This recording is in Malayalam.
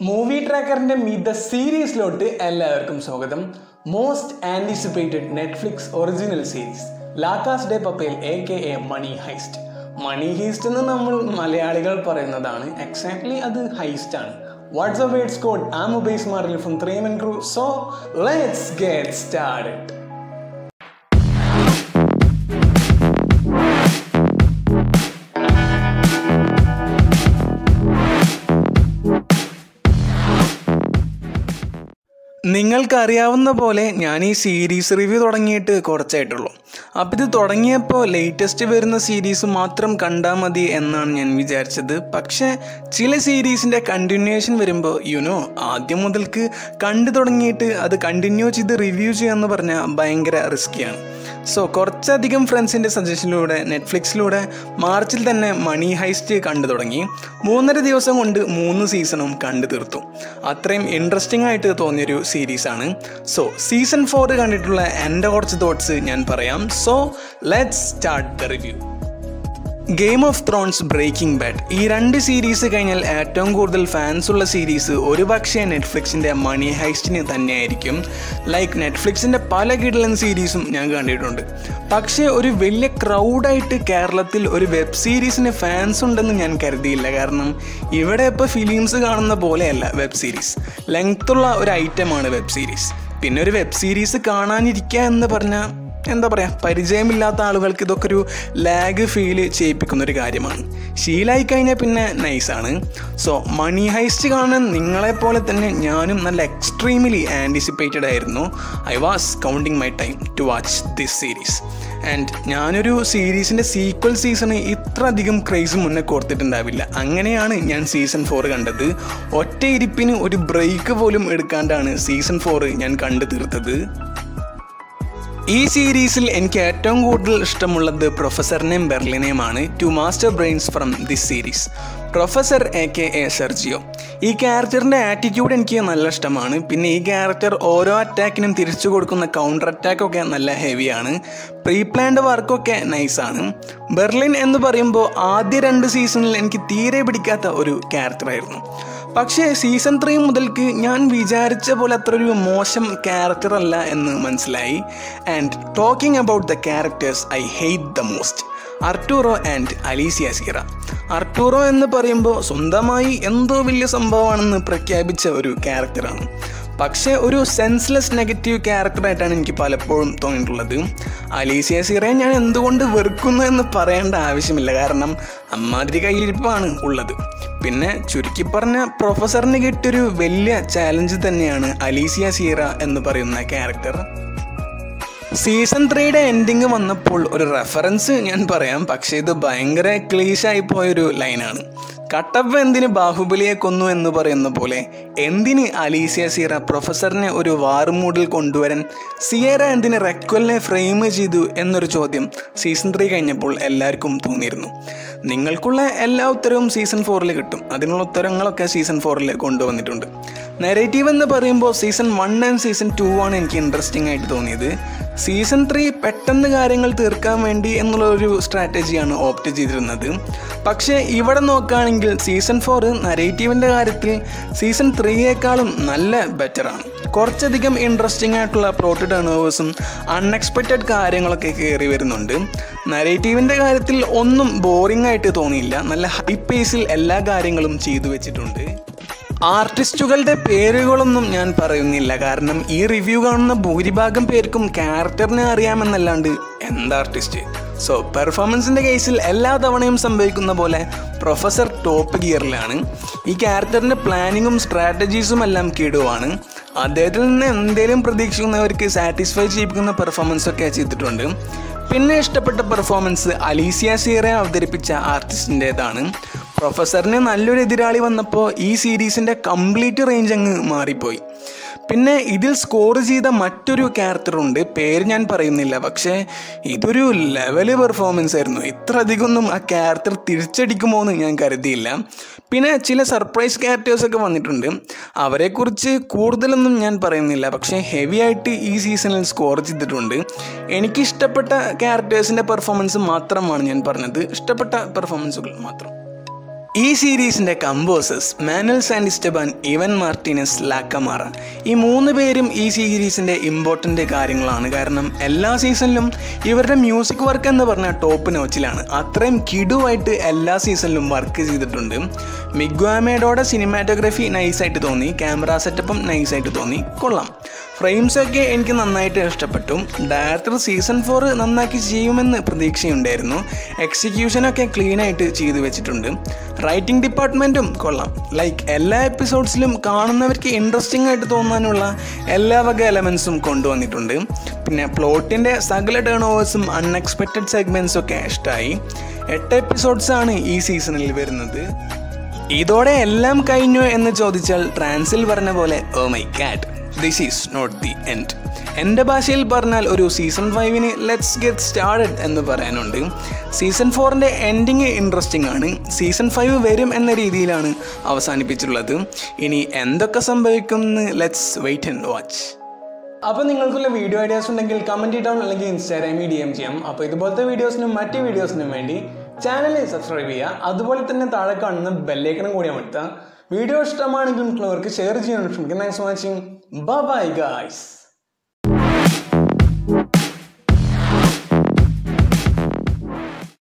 മൂവി ട്രാക്കറിന്റെ മിത സീരീസിലോട്ട് എല്ലാവർക്കും സ്വാഗതം most anticipated Netflix original series La Casa de Papel A K A money heist money heist എന്ന് നമ്മൾ മലയാളികൾ പറയുന്നതാണ് എക്സാക്ട്ലി അത് ഹൈസ്റ്റ് ആണ് what's a words code I'm Ubais മാറിൽ from Threeman crew so let's get started നിങ്ങൾക്കറിയാവുന്ന പോലെ ഞാൻ ഈ സീരീസ് റിവ്യൂ തുടങ്ങിയിട്ട് കുറച്ചായിട്ടുള്ളൂ അപ്പോൾ ഇത് തുടങ്ങിയപ്പോൾ ലേറ്റസ്റ്റ് വരുന്ന സീരീസ് മാത്രം കണ്ടാൽ മതി എന്നാണ് ഞാൻ വിചാരിച്ചത് പക്ഷേ ചില സീരീസിൻ്റെ കണ്ടിന്യൂവേഷൻ വരുമ്പോൾ യുനോ ആദ്യം മുതൽക്ക് കണ്ടു തുടങ്ങിയിട്ട് അത് കണ്ടിന്യൂ ചെയ്ത് റിവ്യൂ ചെയ്യാമെന്ന് പറഞ്ഞാൽ ഭയങ്കര റിസ്ക്കിയാണ് സോ കുറച്ചധികം ഫ്രണ്ട്സിൻ്റെ സജഷനിലൂടെ നെറ്റ്ഫ്ലിക്സിലൂടെ മാർച്ചിൽ തന്നെ മണി ഹൈസ്റ്റ് കണ്ടു തുടങ്ങി മൂന്നര ദിവസം കൊണ്ട് മൂന്ന് സീസണും കണ്ടു തീർത്തു അത്രയും ഇൻട്രസ്റ്റിംഗ് ആയിട്ട് തോന്നിയൊരു സീരീസാണ് സോ സീസൺ ഫോർ കണ്ടിട്ടുള്ള എൻ്റെ കുറച്ച് തോട്ട്സ് ഞാൻ പറയാം so let's start the review Game of Thrones Breaking Bad ഈ രണ്ട് സീരീസ് കഴിഞ്ഞാൽ ഏറ്റവും കൂടുതൽ ഫാൻസ് ഉള്ള സീരീസ് ഒരു പക്ഷേ നെറ്റ്ഫ്ലിക്സിൻ്റെ മണി ഹൈസ്റ്റിന് തന്നെയായിരിക്കും ലൈക്ക് നെറ്റ്ഫ്ലിക്സിൻ്റെ പല കിടലൻ സീരീസും ഞാൻ കണ്ടിട്ടുണ്ട് പക്ഷേ ഒരു വലിയ ക്രൗഡായിട്ട് കേരളത്തിൽ ഒരു വെബ് സീരീസിന് ഫാൻസ് ഉണ്ടെന്ന് ഞാൻ കരുതിയില്ല കാരണം ഇവിടെ ഇപ്പോൾ ഫിലിംസ് കാണുന്ന പോലെയല്ല വെബ് സീരീസ് ലെങ്ത്തുള്ള ഒരു ഐറ്റമാണ് വെബ് സീരീസ് പിന്നെ ഒരു വെബ് സീരീസ് കാണാനിരിക്കുക എന്ന് പറഞ്ഞാൽ എന്താ പറയുക പരിചയമില്ലാത്ത ആളുകൾക്ക് ഇതൊക്കെ ഒരു ലാഗ് ഫീൽ ചെയ്യിപ്പിക്കുന്ന ഒരു കാര്യമാണ് ശീലായി കഴിഞ്ഞാൽ പിന്നെ നൈസാണ് സോ മണി ഹൈസ്റ്റ് കാണാൻ നിങ്ങളെപ്പോലെ തന്നെ ഞാനും നല്ല എക്സ്ട്രീംലി ആൻറ്റിസിപ്പേറ്റഡ് ആയിരുന്നു I was counting my time to watch this series and ഞാനൊരു സീരീസിൻ്റെ സീക്വൽ സീസണ് ഇത്ര അധികം ക്രൈസ് മുന്നേ കോർത്തിട്ടുണ്ടാവില്ല അങ്ങനെയാണ് ഞാൻ സീസൺ ഫോർ കണ്ടത് ഒറ്റ ഇരിപ്പിന് ഒരു ബ്രേക്ക് പോലും എടുക്കാണ്ടാണ് സീസൺ ഫോർ ഞാൻ കണ്ടു തീർത്തത് ഈ സീരീസിൽ എനിക്ക് ഏറ്റവും കൂടുതൽ ഇഷ്ടമുള്ളത് പ്രൊഫസറിനെയും ബെർലിനെയുമാണ് two master brains from this series professor A K A Sergio ഈ ക്യാരക്ടറിൻ്റെ ആറ്റിറ്റ്യൂഡ് എനിക്ക് നല്ല ഇഷ്ടമാണ് പിന്നെ ഈ ക്യാരക്ടർ ഓരോ അറ്റാക്കിനും തിരിച്ചു കൊടുക്കുന്ന കൗണ്ടർ അറ്റാക്കൊക്കെ നല്ല ഹെവിയാണ് പ്രീ പ്ലാൻഡ് വർക്കൊക്കെ നൈസാണ് ബെർലിൻ എന്ന് പറയുമ്പോൾ ആദ്യ രണ്ട് സീസണിൽ എനിക്ക് തീരെ പിടിക്കാത്ത ഒരു ക്യാരക്ടറായിരുന്നു പക്ഷേ സീസൺ ത്രീ മുതൽക്ക് ഞാൻ വിചാരിച്ച പോലെ അത്ര ഒരു മോശം ക്യാരക്ടർ അല്ല എന്ന് മനസ്സിലായി and talking about the characters I hate the most Arturo and Alicia Sierra Arturo എന്ന് പറയുമ്പോൾ സ്വന്തമായി എന്തോ വലിയ സംഭവമാണെന്ന് പ്രഖ്യാപിച്ച ഒരു ക്യാരക്ടറാണ് പക്ഷേ ഒരു സെൻസ്ലെസ് നെഗറ്റീവ് ക്യാരക്ടറായിട്ടാണ് എനിക്ക് പലപ്പോഴും തോന്നിയിട്ടുള്ളത് അലീസിയ സീറയെ ഞാൻ എന്തുകൊണ്ട് വെറുക്കുന്നു എന്ന് പറയേണ്ട ആവശ്യമില്ല കാരണം അമ്മാതിരി കയ്യിരിപ്പാണ് ഉള്ളത് പിന്നെ ചുരുക്കി പറഞ്ഞ പ്രൊഫസറിന് കിട്ടിയൊരു വലിയ ചാലഞ്ച് തന്നെയാണ് അലീസിയ സീറ എന്ന് പറയുന്ന ക്യാരക്ടർ സീസൺ ത്രീയുടെ എൻഡിങ് വന്നപ്പോൾ ഒരു റെഫറൻസ് ഞാൻ പറയാം പക്ഷേ ഇത് ഭയങ്കര ക്ലീഷായി പോയൊരു ലൈനാണ് കട്ടപ്പ എന്തിന് ബാഹുബലിയെ കൊന്നു എന്ന് പറയുന്ന പോലെ എന്തിന് അലീസിയ സീറ പ്രൊഫസറിനെ ഒരു വാറുമൂഡിൽ കൊണ്ടുവരാൻ സിയറ എന്തിന് റെക്വലിനെ ഫ്രെയിം ചെയ്തു എന്നൊരു ചോദ്യം സീസൺ ത്രീ കഴിഞ്ഞപ്പോൾ എല്ലാവർക്കും തോന്നിയിരുന്നു നിങ്ങൾക്കുള്ള എല്ലാ ഉത്തരവും സീസൺ ഫോറിൽ കിട്ടും അതിനുള്ള ഉത്തരങ്ങളൊക്കെ സീസൺ ഫോറിൽ കൊണ്ടുവന്നിട്ടുണ്ട് നെറേറ്റീവ് എന്ന് പറയുമ്പോൾ season one and season two ആണ് എനിക്ക് ഇൻട്രസ്റ്റിംഗ് ആയിട്ട് തോന്നിയത് സീസൺ ത്രീ പെട്ടെന്ന് കാര്യങ്ങൾ തീർക്കാൻ വേണ്ടി എന്നുള്ള ഒരു സ്ട്രാറ്റജിയാണ് ഓപ്റ്റ് ചെയ്തിരുന്നത് പക്ഷേ ഇവിടെ നോക്കുകയാണെങ്കിൽ സീസൺ ഫോർ നരേറ്റീവിൻ്റെ കാര്യത്തിൽ സീസൺ ത്രീയേക്കാളും നല്ല ബെറ്ററാണ് കുറച്ചധികം ഇൻട്രസ്റ്റിംഗ് ആയിട്ടുള്ള പ്ലോട്ട് ടേണേഴ്സും അൺഎക്സ്പെക്റ്റഡ് കാര്യങ്ങളൊക്കെ കയറി വരുന്നുണ്ട് നരേറ്റീവിൻ്റെ കാര്യത്തിൽ ഒന്നും ബോറിംഗ് ആയിട്ട് തോന്നിയില്ല നല്ല ഹൈ പേസിൽ എല്ലാ കാര്യങ്ങളും ചെയ്തു വെച്ചിട്ടുണ്ട് ആർട്ടിസ്റ്റുകളുടെ പേരുകളൊന്നും ഞാൻ പറയുന്നില്ല കാരണം ഈ റിവ്യൂ കാണുന്ന ഭൂരിഭാഗം പേർക്കും ക്യാരക്ടറിനെ അറിയാമെന്നല്ലാണ്ട് എന്താ ആർട്ടിസ്റ്റ് സോ പെർഫോമൻസിൻ്റെ കേസിൽ എല്ലാ തവണയും സംഭവിക്കുന്ന പോലെ പ്രൊഫസർ ടോപ്പ് ഗിയറിലാണ് ഈ ക്യാരക്ടറിൻ്റെ പ്ലാനിങ്ങും സ്ട്രാറ്റജീസും എല്ലാം കിടുവാണ് അദ്ദേഹത്തിൽ നിന്ന് എന്തെങ്കിലും പ്രതീക്ഷിക്കുന്നവർക്ക് സാറ്റിസ്ഫൈ ചെയ്യിപ്പിക്കുന്ന പെർഫോമൻസ് ഒക്കെ ചെയ്തിട്ടുണ്ട് പിന്നെ ഇഷ്ടപ്പെട്ട പെർഫോമൻസ് അലീസിയ സീറെ അവതരിപ്പിച്ച ആർട്ടിസ്റ്റിൻ്റെതാണ് പ്രൊഫസറിന് നല്ലൊരു എതിരാളി വന്നപ്പോൾ ഈ സീരീസിൻ്റെ കംപ്ലീറ്റ് റേഞ്ച് അങ്ങ് മാറിപ്പോയി പിന്നെ ഇതിൽ സ്കോർ ചെയ്ത മറ്റൊരു ക്യാരക്ടറുണ്ട് പേര് ഞാൻ പറയുന്നില്ല പക്ഷേ ഇതൊരു ലെവല് പെർഫോമൻസ് ആയിരുന്നു ഇത്ര അധികമൊന്നും ആ ക്യാരക്ടർ തിരിച്ചടിക്കുമോ എന്ന് ഞാൻ കരുതിയില്ല പിന്നെ ചില സർപ്രൈസ് ക്യാരക്ടേഴ്സൊക്കെ വന്നിട്ടുണ്ട് അവരെക്കുറിച്ച് കൂടുതലൊന്നും ഞാൻ പറയുന്നില്ല പക്ഷേ ഹെവി ആയിട്ട് ഈ സീസണിൽ സ്കോർ ചെയ്തിട്ടുണ്ട് എനിക്ക് ഇഷ്ടപ്പെട്ട ക്യാരക്ടേഴ്സിൻ്റെ പെർഫോമൻസ് മാത്രമാണ് ഞാൻ പറഞ്ഞത് ഇഷ്ടപ്പെട്ട പെർഫോമൻസുകൾ മാത്രം ഈ സീരീസിൻ്റെ കമ്പോസേഴ്സ് മാനുവൽ സാൻഡിസ്റ്റബാൻ ഇവൻ മാർട്ടിനസ് ലാക്കമാറ ഈ മൂന്ന് പേരും ഈ സീരീസിൻ്റെ ഇമ്പോർട്ടൻ്റ് കാര്യങ്ങളാണ് കാരണം എല്ലാ സീസണിലും ഇവരുടെ മ്യൂസിക് വർക്ക് എന്ന് പറഞ്ഞാൽ ടോപ്പ് നോച്ചിലാണ് അത്രയും കിടുവായിട്ട് എല്ലാ സീസണിലും വർക്ക് ചെയ്തിട്ടുണ്ട് മിഗ്വാമേഡോടെ സിനിമാറ്റോഗ്രഫി നൈസായിട്ട് തോന്നി ക്യാമറ സെറ്റപ്പും നൈസായിട്ട് തോന്നി കൊള്ളാം ഫ്രെയിംസൊക്കെ എനിക്ക് നന്നായിട്ട് ഇഷ്ടപ്പെട്ടു ഡയറക്ടർ സീസൺ ഫോർ നന്നാക്കി ചെയ്യുമെന്ന് പ്രതീക്ഷയുണ്ടായിരുന്നു എക്സിക്യൂഷനൊക്കെ ക്ലീനായിട്ട് ചെയ്തു വെച്ചിട്ടുണ്ട് റൈറ്റിംഗ് ഡിപ്പാർട്ട്മെൻറ്റും കൊള്ളാം ലൈക്ക് എല്ലാ എപ്പിസോഡ്സിലും കാണുന്നവർക്ക് ഇൻട്രസ്റ്റിംഗ് ആയിട്ട് തോന്നാനുള്ള എല്ലാ വക എലമെൻസും കൊണ്ടുവന്നിട്ടുണ്ട് പിന്നെ പ്ലോട്ടിൻ്റെ സകല ടേൺ ഓവേഴ്സും അൺഎക്സ്പെക്റ്റഡ് സെഗ്മെൻസും ഒക്കെ ഇഷ്ടമായി എട്ട് എപ്പിസോഡ്സാണ് ഈ സീസണിൽ വരുന്നത് ഇതോടെ എല്ലാം കഴിഞ്ഞു എന്ന് ചോദിച്ചാൽ ട്രാൻസിൽ പറഞ്ഞ പോലെ oh my cat this is not the end എൻ്റെ ഭാഷയിൽ പറഞ്ഞാൽ ഒരു സീസൺ ഫൈവിന് ലെറ്റ്സ് ഗെറ്റ് സ്റ്റാർട്ടഡ് എന്ന് പറയാനുണ്ട് സീസൺ ഫോറിൻ്റെ എൻഡിങ് ഇൻട്രസ്റ്റിംഗ് ആണ് സീസൺ ഫൈവ് വരും എന്ന രീതിയിലാണ് അവസാനിപ്പിച്ചിട്ടുള്ളത് ഇനി എന്തൊക്കെ സംഭവിക്കും എന്ന് ലെറ്റ്സ് വെയിറ്റ് ആൻഡ് വാച്ച് അപ്പോൾ നിങ്ങൾക്കുള്ള വീഡിയോ ഐഡിയാസ് ഉണ്ടെങ്കിൽ കമൻറ്റ് ഇടാം അല്ലെങ്കിൽ ഇൻസ്റ്റാഗ്രാമിൽ ഡി എം ചെയ്യാം അപ്പോൾ ഇതുപോലത്തെ വീഡിയോസിനും മറ്റ് വീഡിയോസിനും വേണ്ടി ചാനൽ സബ്സ്ക്രൈബ് ചെയ്യുക അതുപോലെ തന്നെ താഴെ കാണുന്ന ബെല്ലൈക്കണും കൂടി അമർത്തുക വീഡിയോ ഇഷ്ടമാണെങ്കിൽ മറ്റുള്ളവർക്ക് ഷെയർ ചെയ്യാൻ ശ്രമിക്കുക thanks for watching bye guys